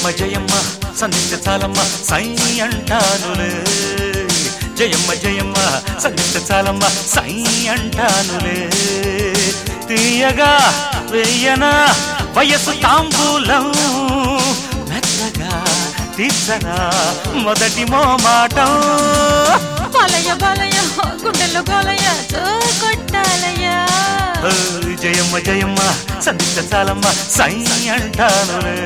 జయమ్మ జయమ్మ సంధించ చాలమ్మ సై అంటానులే జయమ్మ జయమ్మ సంధించ చాలమ్మ సై అంటానులే తీయగా వెయ్యనా వయసు తాంబూలం మెత్తగా తీర్చనా మొదటి మోమాటం బాలయ్య బాలయ్య గుండెల్లో గోలయ్య తో కొట్టాలయ్యా ఓ, జయమ్మ జయమ్మ సంధించ చాలమ్మ సై అంటానులే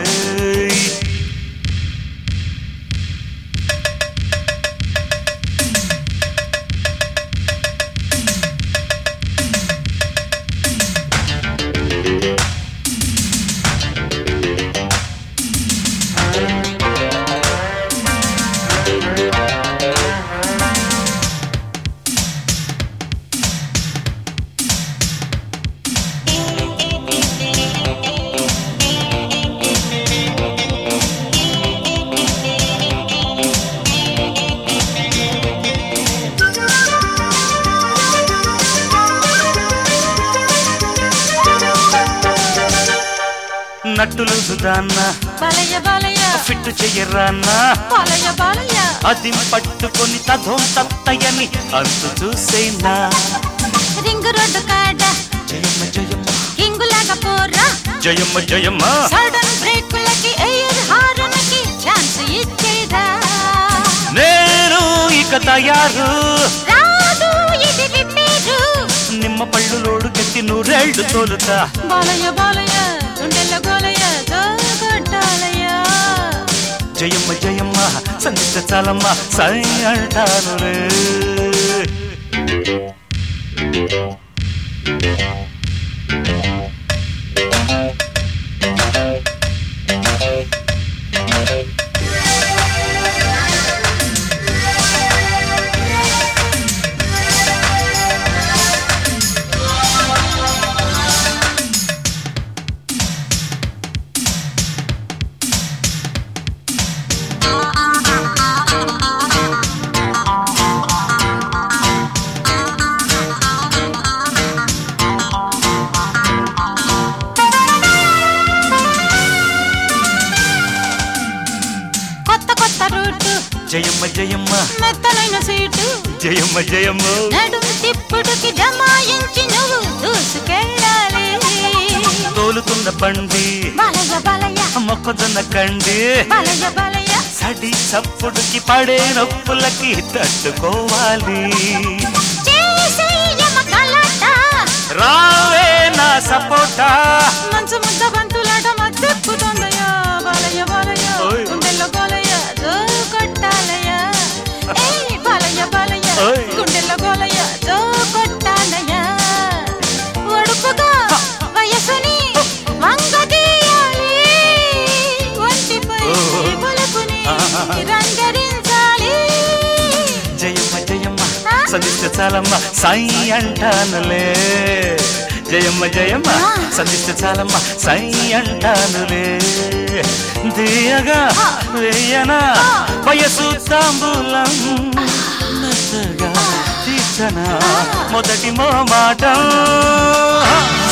నట్టులు సుదాన్న బాలయ్య బాలయ్య ఫిట్టు చెయ్యరాన్నా బాలయ్య బాలయ్య అది పట్టుకొని తధోం తత్తయని అంతు చూసేనా రింగు రోడ్డు కాడ జయమ్మ జయమ్మ కింగులాగా పోరా జయమ్మ జయమ్మ సడన్ బ్రేకులకి ఎయిర్ హారన్కి ఛాన్స్ ఇచ్చేదా నేను ఇక తయారు రాదు ఇది రిపేరు నిమ్మ పళ్ళు లోడు కట్టి నూరేళ్లు తోలుతా బాలయ్య బాలయ్య గుండెల్లో గోలయ్య తో కొట్టాలయ్యా జయమ్మ జయమ్మ సంగీత చాలమ్మ సై అంటానులే కొత్త కొత్త రూటు జయమ్మ జయమ్మ మెత్తనైన సీటు జయమ్మ జయమ్మ నడుం తిప్పుడుకి జమాయించి నువ్వు దూసుకెళ్ళాలి తోలుతున్న బండి బాలయ్య బాలయ్య మొక్కజొన్న కండి బాలయ్య బాలయ్య సడి చప్పుడుకి పడే నొప్పులకి తట్టుకోవాలి చేసేయమ కలట రావే నా సపోటా మంచు ముద్ద బంతులాట మద్దెక్కుతుందయ్యా బాలయ్య బాలయ్య ఓయ్. గుండెల్లో గోలయ్య దో కొట్టాలయ్య ఏయ్ బాలయ్య బాలయ్య ఓయ్. గుండెల్లో గోలయ్య దో కొట్టాలయ్య ఒడుపుగా వయసుని వంగదీయాలి ఒంటిపై ఓ. బొలపుని ఆహా. రంగరించాలి జయమ్మ జయమ్మ ఆ? సంధిష్ట చాలమ్మ సాయి అంటానులే జయమ్మ జయమ్మ ఆ. సంధిష్ట చాలమ్మ సాయి అంటానులే దియగా ఆ. వేయనా ఆ. వయసు తాంబూలం మెత్తగా తీర్చనా మొదటి మో మాట